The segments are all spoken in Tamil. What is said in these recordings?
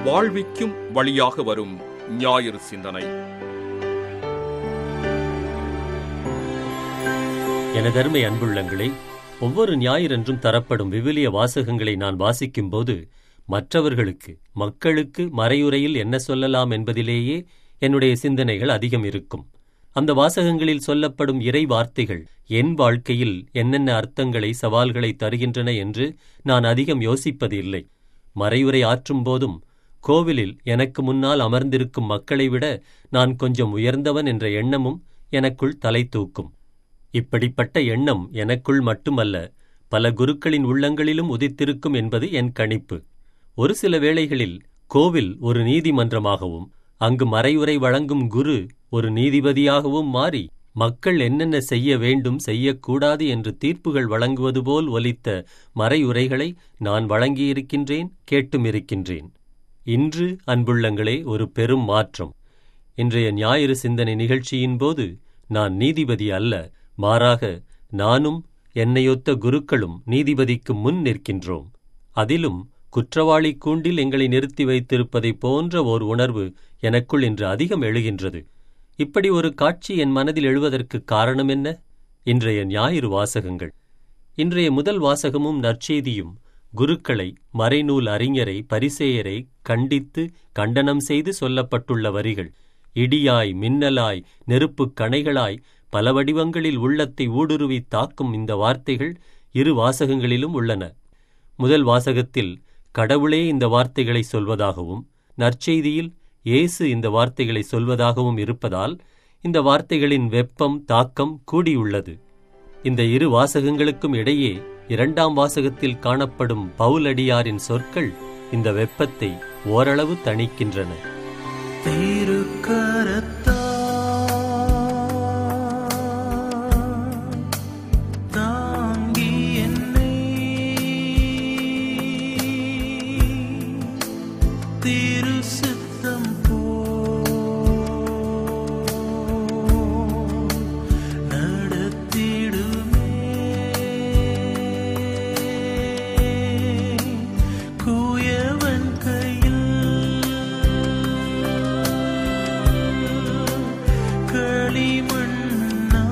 வாழ்விக்கும் வழியாக வரும் ஞாயிறு சிந்தனை எனதருமை அன்புள்ளங்களே ஒவ்வொரு ஞாயிறன்றும் தரப்படும் விவிலிய வாசகங்களை நான் வாசிக்கும்போது மற்றவர்களுக்கு மக்களுக்கு மறையுறையில் என்ன சொல்லலாம் என்பதிலேயே என்னுடைய சிந்தனைகள் அதிகம் இருக்கும் அந்த வாசகங்களில் சொல்லப்படும் இறை வார்த்தைகள் என் வாழ்க்கையில் என்னென்ன அர்த்தங்களை சவால்களை தருகின்றன என்று நான் அதிகம் யோசிப்பது இல்லை மறையுரை ஆற்றும் போதும் கோவிலில் எனக்கு முன்னால் அமர்ந்திருக்கும் மக்களை விட நான் கொஞ்சம் உயர்ந்தவன் என்ற எண்ணமும் எனக்குள் தலை தூக்கும் இப்படிப்பட்ட எண்ணம் எனக்குள் மட்டுமல்ல பல குருக்களின் உள்ளங்களிலும் உதித்திருக்கும் என்பது என் கணிப்பு ஒரு சில வேளைகளில் கோவில் ஒரு நீதிமன்றமாகவும் அங்கு மறையுரை வழங்கும் குரு ஒரு நீதிபதியாகவும் மாறி மக்கள் என்னென்ன செய்ய வேண்டும் செய்யக்கூடாது என்று தீர்ப்புகள் வழங்குவது போல் ஒலித்த மறையுரைகளை நான் வழங்கியிருக்கின்றேன் கேட்டும் இருக்கின்றேன் இன்று அன்புள்ளங்களே ஒரு பெரும் மாற்றம் இன்றைய ஞாயிறு சிந்தனை நிகழ்ச்சியின் போது நான் நீதிபதி அல்ல மாறாக நானும் என்னையொத்த குருக்களும் நீதிபதிக்கு முன் நிற்கின்றோம் அதிலும் குற்றவாளி கூண்டில் எங்களை நிறுத்தி வைத்திருப்பதைப் போன்ற ஓர் உணர்வு எனக்குள் இன்று அதிகம் எழுகின்றது இப்படி ஒரு காட்சி என் மனதில் எழுவதற்கு காரணம் என்ன இன்றைய ஞாயிறு வாசகங்கள் இன்றைய முதல் வாசகமும் நற்செய்தியும் குருக்களை மறைநூல் அறிஞரை பரிசேயரை கண்டித்து கண்டனம் செய்து சொல்லப்பட்டுள்ள வரிகள் இடியாய் மின்னலாய் நெருப்புக் கணைகளாய் பல வடிவங்களில் உள்ளத்தை ஊடுருவி தாக்கும் இந்த வார்த்தைகள் இரு வாசகங்களிலும் உள்ளன முதல் வாசகத்தில் கடவுளே இந்த வார்த்தைகளை சொல்வதாகவும் நற்செய்தியில் இயேசு இந்த வார்த்தைகளை சொல்வதாகவும் இருப்பதால் இந்த வார்த்தைகளின் வெப்பம் தாக்கம் கூடியுள்ளது இந்த இரு வாசகங்களுக்கும் இடையே இரண்டாம் வாசகத்தில் காணப்படும் பவுலடியாரின் சொற்கள் இந்த வெப்பத்தை ஓரளவு தணிக்கின்றன திருக்கரத்தா தாங்கி என்னை திரு சித்தம் போ நடத்திடுமே கூயவன் கையில் களிமண்ணா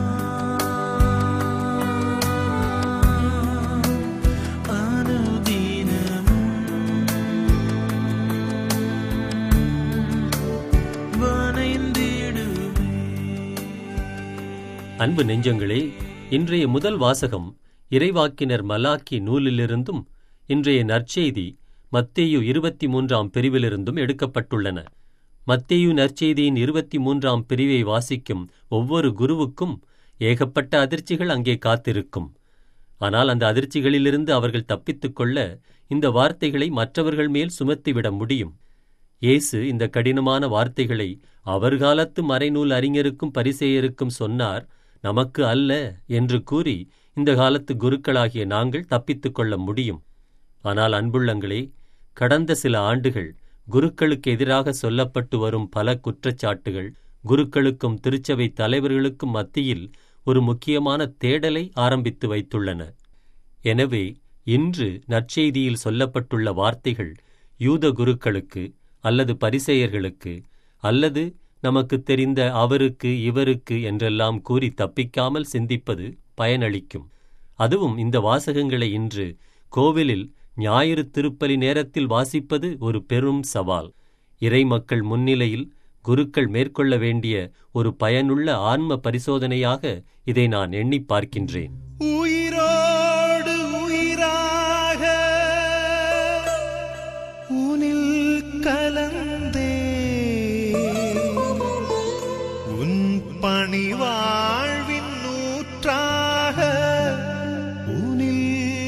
அனுதினமும் வனைந்திடுமே அன்பு நெஞ்சங்களே இன்றைய முதல் வாசகம் இறைவாக்கினர் மலாக்கி நூலிலிருந்தும் இன்றைய நற்செய்தி மத்தேயு இருபத்தி மூன்றாம் பிரிவிலிருந்தும் எடுக்கப்பட்டுள்ளன மத்தேயு நற்செய்தியின் இருபத்தி மூன்றாம் பிரிவை வாசிக்கும் ஒவ்வொரு குருவுக்கும் ஏகப்பட்ட அதிர்ச்சிகள் அங்கே காத்திருக்கும் ஆனால் அந்த அதிர்ச்சிகளிலிருந்து அவர்கள் தப்பித்துக் கொள்ள இந்த வார்த்தைகளை மற்றவர்கள் மேல் சுமத்திவிட முடியும் இயேசு இந்த கடினமான வார்த்தைகளை அவர் காலத்து மறைநூல் அறிஞருக்கும் பரிசேயருக்கும் சொன்னார் நமக்கு அல்ல என்று கூறி இந்த காலத்து குருக்களாகிய நாங்கள் தப்பித்துக் கொள்ள முடியும் ஆனால் அன்புள்ளங்களே கடந்த சில ஆண்டுகள் குருக்களுக்கு எதிராக சொல்லப்பட்டு வரும் பல குற்றச்சாட்டுகள் குருக்களுக்கும் திருச்சபை தலைவர்களுக்கும் மத்தியில் ஒரு முக்கியமான தேடலை ஆரம்பித்து வைத்துள்ளன எனவே இன்று நற்செய்தியில் சொல்லப்பட்டுள்ள வார்த்தைகள் யூத குருக்களுக்கு அல்லது பரிசேயர்களுக்கு அல்லது நமக்கு தெரிந்த அவருக்கு இவருக்கு என்றெல்லாம் கூறி தப்பிக்காமல் சிந்திப்பது பயனளிக்கும் அதுவும் இந்த வாசகங்களை இன்று கோவிலில் ஞாயிறு திருப்பலி நேரத்தில் வாசிப்பது ஒரு பெரும் சவால் இறைமக்கள் முன்னிலையில் குருக்கள் மேற்கொள்ள வேண்டிய ஒரு பயனுள்ள ஆன்ம பரிசோதனையாக இதை நான் எண்ணிப் பார்க்கின்றேன் உயிரோடு உயிராக உனில் கலந்தே உன் பணி வாழ்வின் நூற்றாக உனில்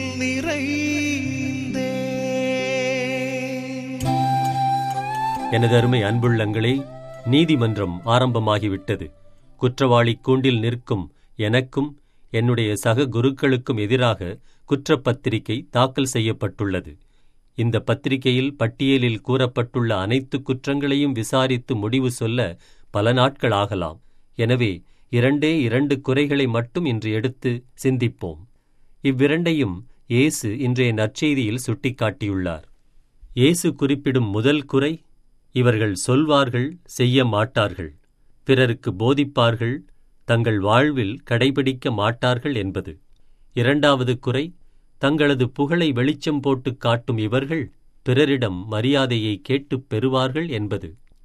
நிறைந்தே எனது அருமை அன்புள்ளங்களே நீதிமன்றம் ஆரம்பமாகிவிட்டது குற்றவாளி கூண்டில் நிற்கும் எனக்கும் என்னுடைய சக குருக்களுக்கும் எதிராக குற்றப்பத்திரிகை தாக்கல் செய்யப்பட்டுள்ளது இந்த பத்திரிகையில் பட்டியலில் கூறப்பட்டுள்ள அனைத்து குற்றங்களையும் விசாரித்து முடிவு சொல்ல பல நாட்கள் ஆகலாம் எனவே இரண்டே இரண்டு குறைகளை மட்டும் இன்று எடுத்து சிந்திப்போம் இவ்விரண்டையும் இயேசு இன்றைய நற்செய்தியில் சுட்டிக்காட்டியுள்ளார் இயேசு குறிப்பிடும் முதல் குறை இவர்கள் சொல்வார்கள் செய்ய மாட்டார்கள் பிறருக்கு போதிப்பார்கள் தங்கள் வாழ்வில் கடைபிடிக்க மாட்டார்கள் என்பது இரண்டாவது குறை தங்களது புகழை வெளிச்சம் போட்டுக் காட்டும் இவர்கள் பிறரிடம் மரியாதையை கேட்டுப் பெறுவார்கள் என்பது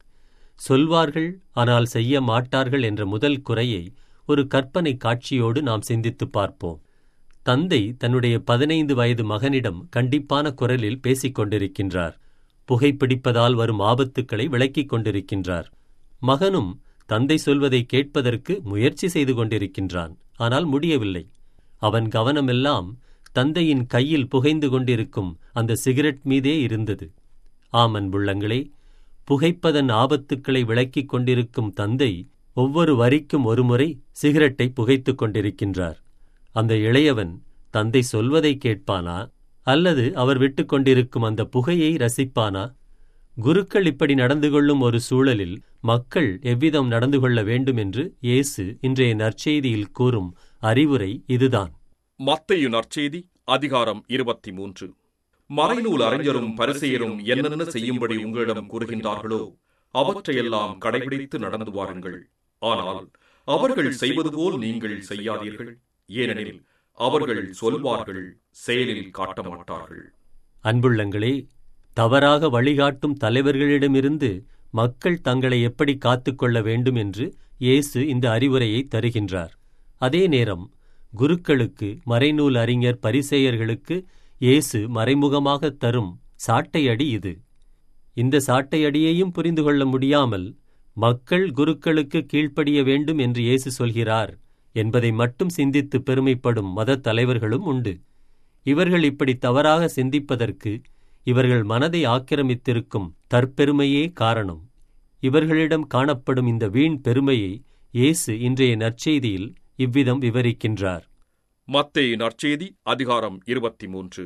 சொல்வார்கள் ஆனால் செய்ய மாட்டார்கள் என்ற முதல் குறையை ஒரு கற்பனை காட்சியோடு நாம் சிந்தித்துப் பார்ப்போம் தந்தை தன்னுடைய பதினைந்து வயது மகனிடம் கண்டிப்பான குரலில் பேசிக் கொண்டிருக்கின்றார் புகைப்பிடிப்பதால் வரும் ஆபத்துக்களை விளக்கிக் கொண்டிருக்கின்றார் மகனும் தந்தை சொல்வதை கேட்பதற்கு முயற்சி செய்து கொண்டிருக்கின்றான் ஆனால் முடியவில்லை அவன் கவனமெல்லாம் தந்தையின் கையில் புகைந்து கொண்டிருக்கும் அந்த சிகரெட் மீதே இருந்தது ஆம் அன்புள்ளங்களே புகைப்பதன் ஆபத்துக்களை விளக்கிக் கொண்டிருக்கும் தந்தை ஒவ்வொரு வரிக்கும் ஒருமுறை சிகரெட்டை புகைத்துக் கொண்டிருக்கின்றார் அந்த இளையவன் தந்தை சொல்வதை கேட்பானா அல்லது அவர் விட்டுக் கொண்டிருக்கும் அந்த புகையை ரசிப்பானா குருக்கள் இப்படி நடந்து கொள்ளும் ஒரு சூழலில் மக்கள் எவ்விதம் நடந்து கொள்ள வேண்டும் என்று இயேசு இன்றைய நற்செய்தியில் கூறும் அறிவுரை இதுதான் மத்தையு நற்செய்தி அதிகாரம் இருபத்தி மூன்று மறைநூல் அறிஞரும் பரிசெயரும் என்னென்ன செய்யும்படி உங்களிடம் கூறுகின்றார்களோ அவற்றையெல்லாம் கடைபிடித்து நடந்து வாருங்கள் ஆனால் அவர்கள் செய்வது போல் நீங்கள் செய்யாதீர்கள் ஏனெனில் அவர்கள் சொல்வார்கள் செயலில் காட்ட மாட்டார்கள் அன்புள்ளங்களே தவறாக வழிகாட்டும் தலைவர்களிடமிருந்து மக்கள் தங்களை எப்படி காத்துக்கொள்ள வேண்டும் என்று இயேசு இந்த அறிவுரையை தருகின்றார் அதே நேரம் குருக்களுக்கு மறைநூல் அறிஞர் பரிசேயர்களுக்கு இயேசு மறைமுகமாகத் தரும் சாட்டையடி இது இந்த சாட்டையடியையும் புரிந்து கொள்ள முடியாமல் மக்கள் குருக்களுக்கு கீழ்ப்படிய வேண்டும் என்று இயேசு சொல்கிறார் என்பதை மட்டும் சிந்தித்து பெருமைப்படும் மதத் தலைவர்களும் உண்டு இவர்கள் இப்படி தவறாக சிந்திப்பதற்கு இவர்கள் மனதை ஆக்கிரமித்திருக்கும் தற்பெருமையே காரணம் இவர்களிடம் காணப்படும் இந்த வீண் பெருமையை இயேசு இன்றைய நற்செய்தியில் இவ்விதம் விவரிக்கின்றார் மத்தேயு நற்செய்தி அதிகாரம் இருபத்தி மூன்று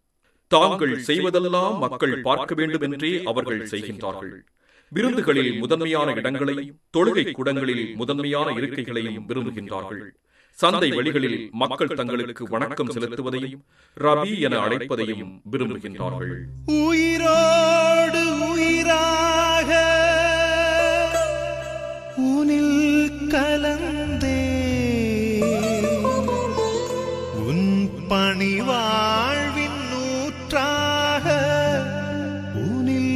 தாங்கள் செய்வதெல்லாம் மக்கள் பார்க்க வேண்டுமென்றே அவர்கள் செய்கின்றார்கள் விருந்துகளில் முதன்மையான இடங்களையும் தொழுகை கூடங்களில் முதன்மையான இருக்கைகளையும் விரும்புகின்றார்கள் சந்தை வெளிகளில் மக்கள் தங்களுக்கு வணக்கம் செலுத்துவதையும் ரபி என அழைப்பதையும் விரும்புகின்றார்கள் உயிரோடு உயிராக உனில் கலந்தே உன் பணி வாழ்வின் நூற்றாக உனில்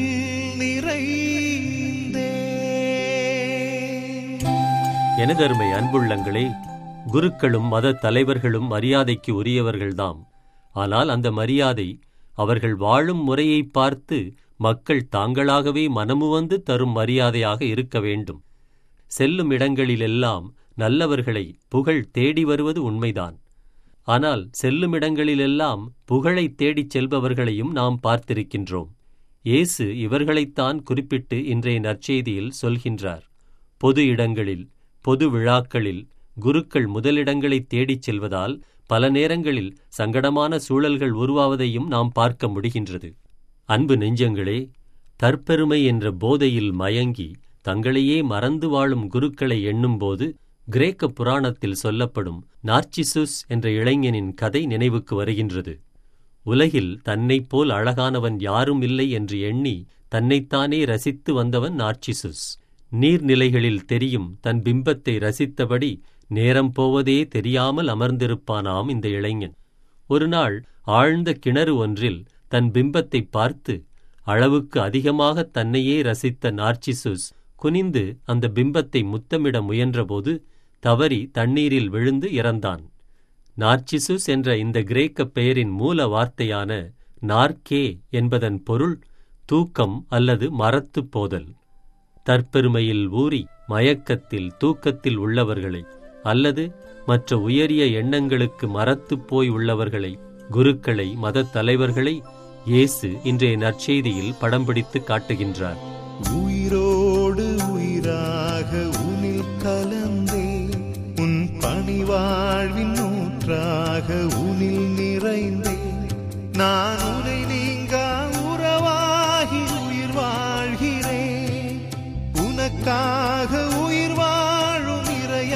நிறைந்தே எனதருமை அன்புள்ளங்களே குருக்களும் மத தலைவர்களும் மரியாதைக்கு உரியவர்கள்தாம் ஆனால் அந்த மரியாதை அவர்கள் வாழும் முறையை பார்த்து மக்கள் தாங்களாகவே மனமுவந்து தரும் மரியாதையாக இருக்க வேண்டும் செல்லும் இடங்களிலெல்லாம் நல்லவர்களை புகழ் தேடி வருவது உண்மைதான் ஆனால் செல்லும் இடங்களிலெல்லாம் புகழை தேடிச் செல்பவர்களையும் நாம் பார்த்திருக்கின்றோம் இயேசு இவர்களைத்தான் குறிப்பிட்டு இன்றைய நற்செய்தியில் சொல்கின்றார் பொது இடங்களில் பொது விழாக்களில் குருக்கள் முதலிடங்களை தேடிச் செல்வதால் பல நேரங்களில் சங்கடமான சூழல்கள் உருவாவதையும் நாம் பார்க்க முடிகின்றது அன்பு நெஞ்சங்களே தற்பெருமை என்ற போதையில் மயங்கி தங்களையே மறந்து வாழும் குருக்களை எண்ணும்போது கிரேக்க புராணத்தில் சொல்லப்படும் நார்ச்சிசுஸ் என்ற இளைஞனின் கதை நினைவுக்கு வருகின்றது உலகில் தன்னைப் போல் அழகானவன் யாரும் இல்லை என்று எண்ணி தன்னைத்தானே ரசித்து வந்தவன் நார்ச்சிசுஸ் நீர்நிலைகளில் தெரியும் தன் பிம்பத்தை ரசித்தபடி நேரம் போவதே தெரியாமல் அமர்ந்திருப்பானாம் இந்த இளைஞன் ஒருநாள் ஆழ்ந்த கிணறு ஒன்றில் தன் பிம்பத்தை பார்த்து அளவுக்கு அதிகமாக தன்னையே ரசித்த நார்ச்சிசுஸ் குனிந்து அந்த பிம்பத்தை முத்தமிட முயன்றபோது தவறி தண்ணீரில் விழுந்து இறந்தான் நார்ச்சிசுஸ் என்ற இந்த கிரேக்க பெயரின் மூல வார்த்தையான நார்கே என்பதன் பொருள் தூக்கம் அல்லது மரத்துப் போதல் தற்பெருமையில் ஊறி மயக்கத்தில் தூக்கத்தில் உள்ளவர்களை அல்லது மற்ற உயரிய எண்ணங்களுக்கு மரத்துப் போய் உள்ளவர்களை குருக்களை மதத் தலைவர்களை இயேசு இன்றைய நற்செய்தியில் படம் பிடித்து காட்டுகின்றார் உயிரோடு உயிராக உனில் கலந்தே உன் பணிவாழ்வின் நூற்றாக உனில் நிறைந்தே நான் உனை நீங்கா உறவாகி உயிர் வாழ்கிறேன் உனக்காக உயிர் வாழும்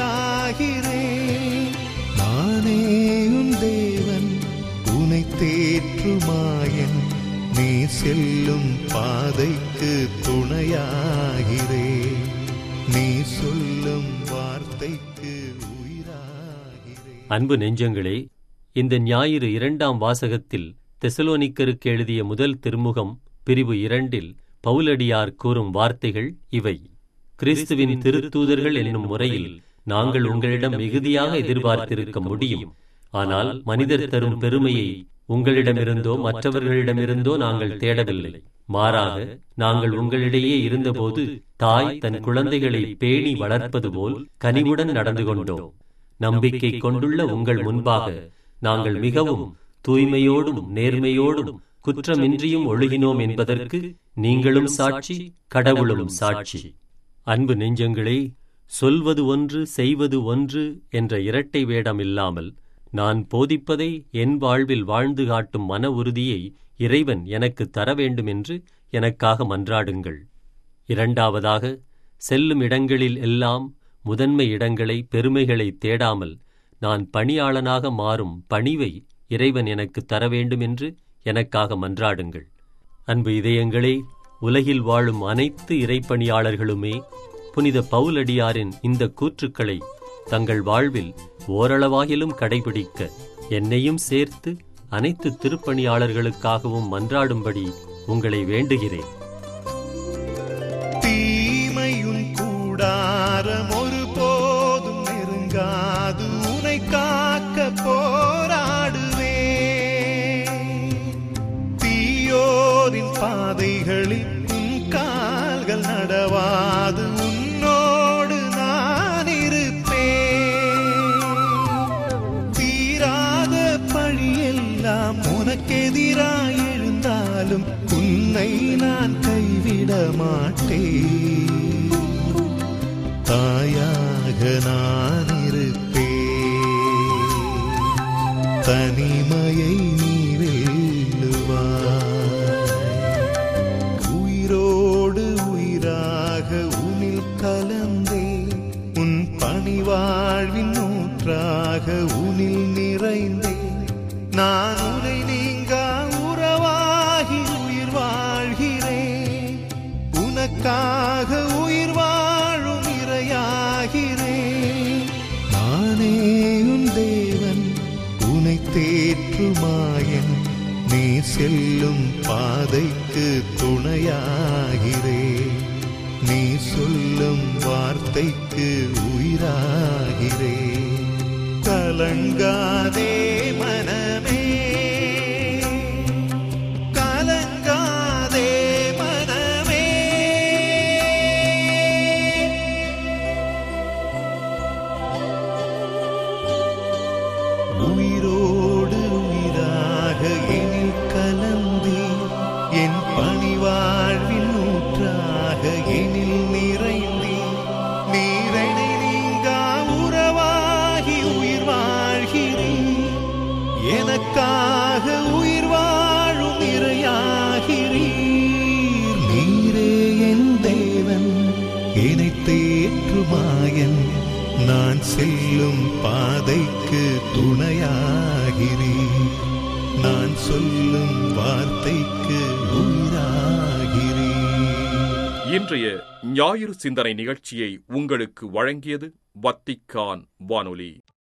இரையாகிறேன் நானே உன் தேவன் உனை தேற்றுமாயன் நீ செல்லும் பாதைக்கு துணையாகிறே நீ சொல்லும் வார்த்தைக்கு உயிராகிறே அன்பு நெஞ்சங்களே இந்த ஞாயிறு இரண்டாம் வாசகத்தில் தெசலோனிக்கருக்கு எழுதிய முதல் திருமுகம் பிரிவு இரண்டில் பவுலடியார் கூறும் வார்த்தைகள் இவை கிறிஸ்துவின் திருத்தூதர்கள் என்னும் முறையில் நாங்கள் உங்களிடம் மிகுதியாக எதிர்பார்த்திருக்க முடியும் ஆனால் மனிதர் தரும் பெருமையை உங்களிடமிருந்தோ மற்றவர்களிடமிருந்தோ நாங்கள் தேடவில்லை மாறாக நாங்கள் உங்களிடையே இருந்தபோது தாய் தன் குழந்தைகளை பேணி வளர்ப்பது போல் கனிவுடன் நடந்து கொண்டோம் நம்பிக்கை கொண்டுள்ள உங்கள் முன்பாக நாங்கள் மிகவும் தூய்மையோடும் நேர்மையோடும் குற்றமின்றியும் ஒழுகினோம் என்பதற்கு நீங்களும் சாட்சி கடவுளும் சாட்சி அன்பு நெஞ்சங்களே சொல்வது ஒன்று செய்வது ஒன்று என்ற இரட்டை வேடம் இல்லாமல் நான் போதிப்பதை என் வாழ்வில் வாழ்ந்து காட்டும் மன உறுதியை இறைவன் எனக்கு தர வேண்டும் என்று எனக்காக மன்றாடுங்கள் இரண்டாவதாக செல்லும் இடங்களில் எல்லாம் முதன்மை இடங்களை பெருமைகளை தேடாமல் நான் பணியாளனாக மாறும் பணிவை இறைவன் எனக்கு தர வேண்டும் என்று எனக்காக மன்றாடுங்கள் அன்பு இதயங்களே உலகில் வாழும் அனைத்து இறைப்பணியாளர்களுமே புனித பவுலடியாரின் இந்த கூற்றுக்களை தங்கள் வாழ்வில் ஓரளவாகிலும் கடைபிடிக்க என்னையும் சேர்த்து அனைத்து திருப்பணியாளர்களுக்காகவும் மன்றாடும்படி உங்களை வேண்டுகிறேன் தீமையும் கூடாரம் ஒரு போதும் நெருங்காது உனை காக்க போராடுவே தீயோரின் பாதைகளில் உன் கால்கள் நடவாது உன்னோடு நான் இருப்பேன் தீராத பழியெல்லாம் உனக்கெதிராய் எழுந்தாலும் உன்னை நான் கைவிட மாட்டேன் தாயாக நான் இருப்பேன் தனிமையை நீ வெல்லுவாய் உயிரோடு உயிராக உனில் கலந்தே உன் பணிவாழ்வின் நூற்றாக உனில் நிறைந்தே நான் உனை நீங்கா உறவாகி உயிர் வாழ்கிறேன் உனக்காக உயிர் வாழும் இரையாகிறேன் நானே உன் தேவன் உனை தேற்றுமாயன் நீ செல்லும் பாதைக்கு துணையாகிறே நீ சொல்லும் வார்த்தைக்கு உயிராகிறே கலங்காதே மனமே கலங்காதே மனமே உயிரோடு உயிராக எனில் கலந்தே என் பணிவாழ்வின் நூற்றாக எனில் நிறைந்தே நீரணை நீங்கா உறவாகி உயிர் வாழ்கிறேன் எனக்காக உயிர் வாழும் இரையாகிறீர் நீரே என் தேவன் என்னை தேற்றுமாயன் நான் செல்லும் பாதைக்கு துணையாகிறீர் நான் சொல்லும் வார்த்தைக்கு உயிராகிறீர் இன்றைய ஞாயிறு சிந்தனை நிகழ்ச்சியை உங்களுக்கு வழங்கியது வத்திக்கான் வானொலி